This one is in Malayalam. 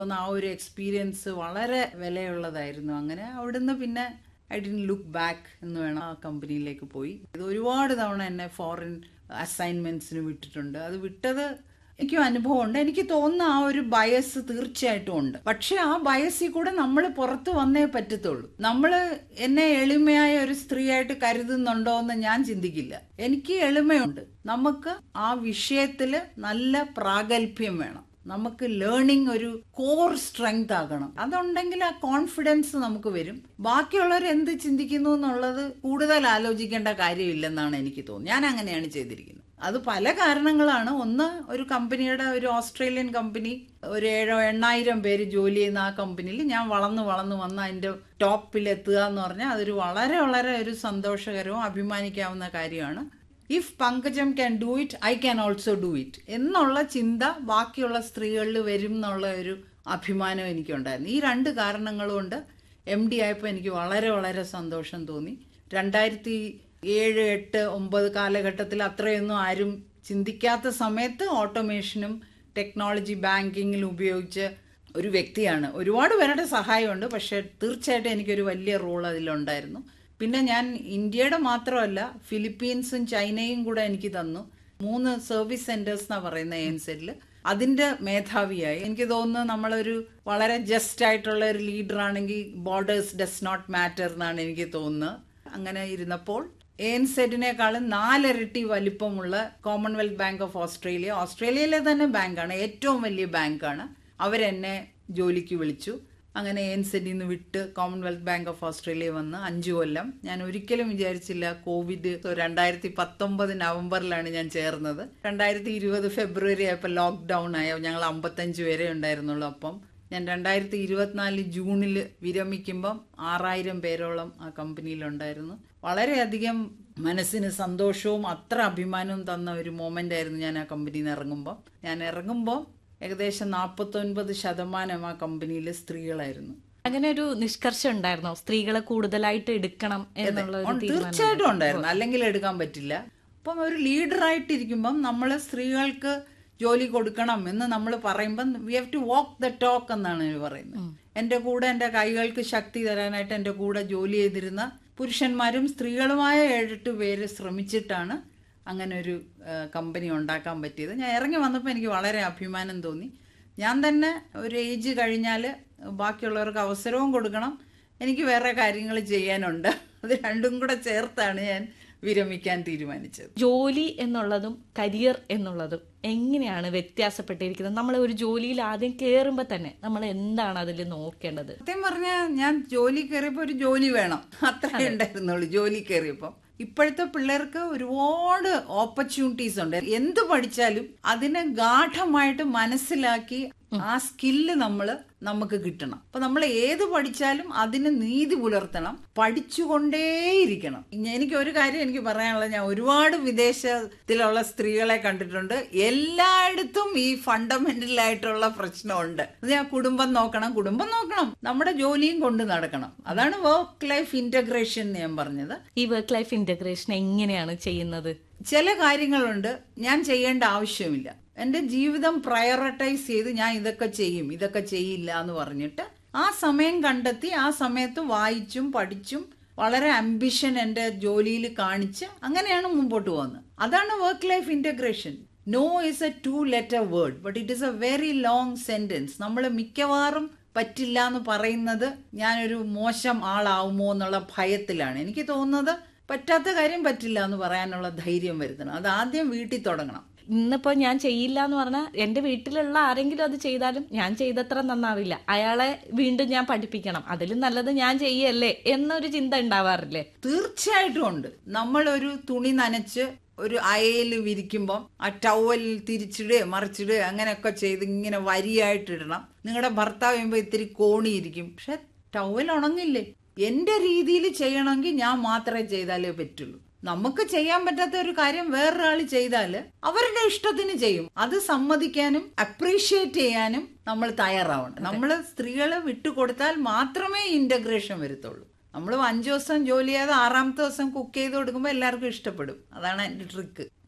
ഒന്ന് ആ ഒരു എക്സ്പീരിയൻസ് വളരെ വിലയുള്ളതായിരുന്നു അങ്ങനെ അവിടുന്ന് പിന്നെ ഐ ഡിൻ ലുക്ക് ബാക്ക് എന്ന് വേണം ആ കമ്പനിയിലേക്ക് പോയി ഇത് ഒരുപാട് തവണ എന്നെ ഫോറിൻ അസൈൻമെന്റ്സിന് വിട്ടിട്ടുണ്ട് അത് വിട്ടത് എനിക്കും അനുഭവമുണ്ട് എനിക്ക് തോന്നുന്ന ആ ഒരു ബയസ് തീർച്ചയായിട്ടും ഉണ്ട് പക്ഷെ ആ ബയസിൽ കൂടെ നമ്മൾ പുറത്ത് വന്നേ പറ്റത്തുള്ളൂ നമ്മൾ എന്നെ എളിമയായ ഒരു സ്ത്രീയായിട്ട് കരുതുന്നുണ്ടോ എന്ന് ഞാൻ ചിന്തിക്കില്ല എനിക്ക് എളിമയുണ്ട് നമുക്ക് ആ വിഷയത്തിൽ നല്ല പ്രാഗൽഭ്യം വേണം നമുക്ക് ലേണിംഗ് ഒരു കോർ സ്ട്രെങ്ത് ആകണം അതുണ്ടെങ്കിൽ ആ കോൺഫിഡൻസ് നമുക്ക് വരും ബാക്കിയുള്ളവർ എന്ത് ചിന്തിക്കുന്നു എന്നുള്ളത് കൂടുതൽ ആലോചിക്കേണ്ട കാര്യമില്ലെന്നാണ് എനിക്ക് തോന്നുന്നത് ഞാൻ അങ്ങനെയാണ് ചെയ്തിരിക്കുന്നത് അത് പല കാരണങ്ങളാണ് ഒന്ന് ഒരു കമ്പനിയുടെ ഒരു ഓസ്ട്രേലിയൻ കമ്പനി ഒരു ഏഴോ എണ്ണായിരം പേര് ജോലി ചെയ്യുന്ന ആ കമ്പനിയിൽ ഞാൻ വളർന്ന് വളർന്ന് വന്ന് അതിൻ്റെ ടോപ്പിൽ എത്തുക എന്ന് പറഞ്ഞാൽ അതൊരു വളരെ വളരെ ഒരു സന്തോഷകരവും അഭിമാനിക്കാവുന്ന കാര്യമാണ് if Pankajam can do it I can also do it എന്നുള്ള ചിന്ത ബാക്കിയുള്ള സ്ത്രീകളിൽ വരും എന്നുള്ള ഒരു അഭിമാനം എനിക്കുണ്ടായിരുന്നു ഈ രണ്ട് കാരണങ്ങൾ കൊണ്ട് എം ഡി ആയപ്പോൾ എനിക്ക് വളരെ വളരെ സന്തോഷം തോന്നി രണ്ടായിരത്തി ഏഴ് എട്ട് ഒമ്പത് കാലഘട്ടത്തിൽ അത്രയൊന്നും ആരും ചിന്തിക്കാത്ത സമയത്ത് ഓട്ടോമേഷനും ടെക്നോളജി ബാങ്കിങ്ങിലും ഉപയോഗിച്ച് ഒരു വ്യക്തിയാണ് ഒരുപാട് പേരുടെ സഹായമുണ്ട് പക്ഷേ തീർച്ചയായിട്ടും എനിക്കൊരു വലിയ റോൾ അതിലുണ്ടായിരുന്നു പിന്നെ ഞാൻ ഇന്ത്യയുടെ മാത്രമല്ല ഫിലിപ്പീൻസും ചൈനയും കൂടെ എനിക്ക് തന്നു മൂന്ന് സർവീസ് സെന്റേഴ്സ് എന്നാ പറയുന്ന എൻസെറ്റിൽ അതിന്റെ മേധാവിയായി എനിക്ക് തോന്നുന്നു നമ്മളൊരു വളരെ ജസ്റ്റ് ആയിട്ടുള്ള ഒരു ലീഡർ ആണെങ്കിൽ ബോർഡേഴ്സ് ഡസ് നോട്ട് മാറ്റർ എന്നാണ് എനിക്ക് തോന്നുന്നത് അങ്ങനെ ഇരുന്നപ്പോൾ എൻ സെറ്റിനേക്കാളും നാലിരട്ടി വലിപ്പമുള്ള കോമൺവെൽത്ത് ബാങ്ക് ഓഫ് ഓസ്ട്രേലിയ ഓസ്ട്രേലിയയിലെ തന്നെ ബാങ്കാണ് ഏറ്റവും വലിയ ബാങ്കാണ് അവരെന്നെ ജോലിക്ക് വിളിച്ചു അങ്ങനെ എൻ സെറ്റിൽ നിന്ന് വിട്ട് കോമൺവെൽത്ത് ബാങ്ക് ഓഫ് ഓസ്ട്രേലിയ വന്ന് അഞ്ചു കൊല്ലം ഞാൻ ഒരിക്കലും വിചാരിച്ചില്ല കോവിഡ് രണ്ടായിരത്തി പത്തൊമ്പത് നവംബറിലാണ് ഞാൻ ചേർന്നത് രണ്ടായിരത്തി ഇരുപത് ഫെബ്രുവരി ആയപ്പോൾ ലോക്ക്ഡൗൺ ആയ ഞങ്ങൾ അമ്പത്തഞ്ച് പേരെ ഉണ്ടായിരുന്നുള്ളൂ അപ്പം ഞാൻ രണ്ടായിരത്തി ഇരുപത്തിനാല് ജൂണിൽ വിരമിക്കുമ്പം ആറായിരം പേരോളം ആ കമ്പനിയിലുണ്ടായിരുന്നു വളരെയധികം മനസ്സിന് സന്തോഷവും അത്ര അഭിമാനവും തന്ന ഒരു മൊമെന്റ് ആയിരുന്നു ഞാൻ ആ കമ്പനിയിൽ നിന്ന് ഇറങ്ങുമ്പോൾ ഞാൻ ഇറങ്ങുമ്പോൾ ഏകദേശം നാൽപ്പത്തൊൻപത് ശതമാനം ആ കമ്പനിയിൽ സ്ത്രീകളായിരുന്നു അങ്ങനെ ഒരു നിഷ്കർഷം ഉണ്ടായിരുന്നോ സ്ത്രീകളെ കൂടുതലായിട്ട് എടുക്കണം എന്നുള്ള ഒരു ഉണ്ട്, തീരുമാനം തീർച്ചയായിട്ടും ഉണ്ടായിരുന്നു അല്ലെങ്കിൽ എടുക്കാൻ പറ്റില്ല അപ്പം ഒരു ലീഡറായിട്ടിരിക്കുമ്പം നമ്മൾ സ്ത്രീകൾക്ക് ജോലി കൊടുക്കണം എന്ന് നമ്മൾ പറയുമ്പം we have to walk the talk എന്നാണ് ഇവർ പറയുന്നത് എൻ്റെ കൂടെ എൻ്റെ കൈകൾക്ക് ശക്തി തരാനായിട്ട് എൻ്റെ കൂടെ ജോലി ചെയ്തിരുന്ന പുരുഷന്മാരും സ്ത്രീകളുമായ ഏഴെട്ട് പേര് ശ്രമിച്ചിട്ടാണ് അങ്ങനെ ഒരു ആ, കമ്പനി ഉണ്ടാക്കാൻ പറ്റിയത് ഞാൻ ഇറങ്ങി വന്നപ്പോൾ എനിക്ക് വളരെ അഭിമാനം തോന്നി ഞാൻ തന്നെ ഒരു ഏജ് കഴിഞ്ഞാൽ ബാക്കിയുള്ളവർക്ക് അവസരവും കൊടുക്കണം എനിക്ക് വേറെ കാര്യങ്ങൾ ചെയ്യാനുണ്ട് അത് രണ്ടും കൂടെ ചേർത്താണ് ഞാൻ വിരമിക്കാൻ തീരുമാനിച്ചത് ജോലി എന്നുള്ളതും കരിയർ എന്നുള്ളതും എങ്ങനെയാണ് വ്യത്യാസപ്പെട്ടിരിക്കുന്നത് നമ്മൾ ഒരു ജോലിയിൽ ആദ്യം കയറുമ്പോൾ തന്നെ നമ്മൾ എന്താണ് അതിൽ നോക്കേണ്ടത് സത്യം പറഞ്ഞാൽ ഞാൻ ജോലി കയറിയപ്പോൾ ഒരു ജോലി വേണം അത്രേ ഉണ്ടായിരുന്നുള്ളൂ ജോലി കയറിയപ്പോൾ ഇപ്പോഴത്തെ പിള്ളേർക്ക് ഒരുപാട് ഓപ്പർച്യൂണിറ്റീസ് ഉണ്ട് എന്ത് പഠിച്ചാലും അതിനെ ഗാഠമായിട്ട് മനസ്സിലാക്കി ആ സ്കില്ല് നമ്മൾ നമുക്ക് കിട്ടണം അപ്പൊ നമ്മൾ ഏത് പഠിച്ചാലും അതിന് നീതി പുലർത്തണം പഠിച്ചുകൊണ്ടേയിരിക്കണം ഇനി എനിക്ക് ഒരു കാര്യം എനിക്ക് പറയാനുള്ളത് ഞാൻ ഒരുപാട് വിദേശത്തിലുള്ള സ്ത്രീകളെ കണ്ടിട്ടുണ്ട് എല്ലായിടത്തും ഈ ഫണ്ടമെന്റൽ ആയിട്ടുള്ള പ്രശ്നമുണ്ട് അത് ഞാൻ കുടുംബം നോക്കണം കുടുംബം നോക്കണം നമ്മുടെ ജോലിയും കൊണ്ട് നടക്കണം അതാണ് വർക്ക് ലൈഫ് ഇന്റഗ്രേഷൻ എന്ന് ഞാൻ പറഞ്ഞത് ഈ വർക്ക് ലൈഫ് ഇന്റഗ്രേഷൻ എങ്ങനെയാണ് ചെയ്യുന്നത് ചില കാര്യങ്ങളുണ്ട് ഞാൻ ചെയ്യേണ്ട ആവശ്യമില്ല എൻ്റെ ജീവിതം പ്രയോറിറ്റൈസ് ചെയ്ത് ഞാൻ ഇതൊക്കെ ചെയ്യും ഇതൊക്കെ ചെയ്യില്ല എന്ന് പറഞ്ഞിട്ട് ആ സമയം കണ്ടെത്തി ആ സമയത്ത് വായിച്ചും പഠിച്ചും വളരെ അംബിഷൻ എൻ്റെ ജോലിയിൽ കാണിച്ച് അങ്ങനെയാണ് മുമ്പോട്ട് പോകുന്നത് അതാണ് work life integration no is a two letter word but it is a very long sentence നമ്മൾ മിക്കവാറും പറ്റില്ല എന്ന് പറയുന്നത് ഞാനൊരു മോശം ആളാവുമോ എന്നുള്ള ഭയത്തിലാണ് എനിക്ക് തോന്നുന്നത് പറ്റാത്ത കാര്യം പറ്റില്ല എന്ന് പറയാനുള്ള ധൈര്യം വരുത്തണം അത് ആദ്യം വീട്ടിൽ തുടങ്ങണം ഇന്നിപ്പോ ഞാൻ ചെയ്യില്ല എന്ന് പറഞ്ഞാൽ എന്റെ വീട്ടിലുള്ള ആരെങ്കിലും അത് ചെയ്താലും ഞാൻ ചെയ്തത്ര നന്നാവില്ല അയാളെ വീണ്ടും ഞാൻ പഠിപ്പിക്കണം അതിലും നല്ലത് ഞാൻ ചെയ്യല്ലേ എന്നൊരു ചിന്ത ഉണ്ടാവാറില്ലേ തീർച്ചയായിട്ടും ഉണ്ട് നമ്മളൊരു തുണി നനച്ച് ഒരു അയയിൽ വിരിക്കുമ്പം ആ ടവൽ തിരിച്ചിടുക മറിച്ചിടുക അങ്ങനെയൊക്കെ ചെയ്ത് ഇങ്ങനെ വരിയായിട്ടിടണം നിങ്ങളുടെ ഭർത്താവ് ചെയ്യുമ്പോൾ ഇത്തിരി കോണിയിരിക്കും പക്ഷെ ടവൽ ഉണങ്ങില്ലേ എന്റെ രീതിയിൽ ചെയ്യണമെങ്കിൽ ഞാൻ മാത്രമേ ചെയ്താലേ പറ്റുള്ളൂ നമുക്ക് ചെയ്യാൻ പറ്റാത്ത ഒരു കാര്യം വേറൊരാൾ ചെയ്താൽ അവരുടെ ഇഷ്ടത്തിന് ചെയ്യും അത് സമ്മതിക്കാനും അപ്രീഷിയേറ്റ് ചെയ്യാനും നമ്മൾ തയ്യാറാവണം നമ്മൾ സ്ത്രീകളെ വിട്ടുകൊടുത്താൽ മാത്രമേ ഇന്റഗ്രേഷൻ വരത്തുള്ളൂ നമ്മൾ അഞ്ചു ദിവസം ജോലി ചെയ്യാതെ ആറാമത്തെ ദിവസം കുക്ക് ചെയ്ത് കൊടുക്കുമ്പോൾ എല്ലാവർക്കും ഇഷ്ടപ്പെടും അതാണ് എൻ്റെ ട്രിക്ക്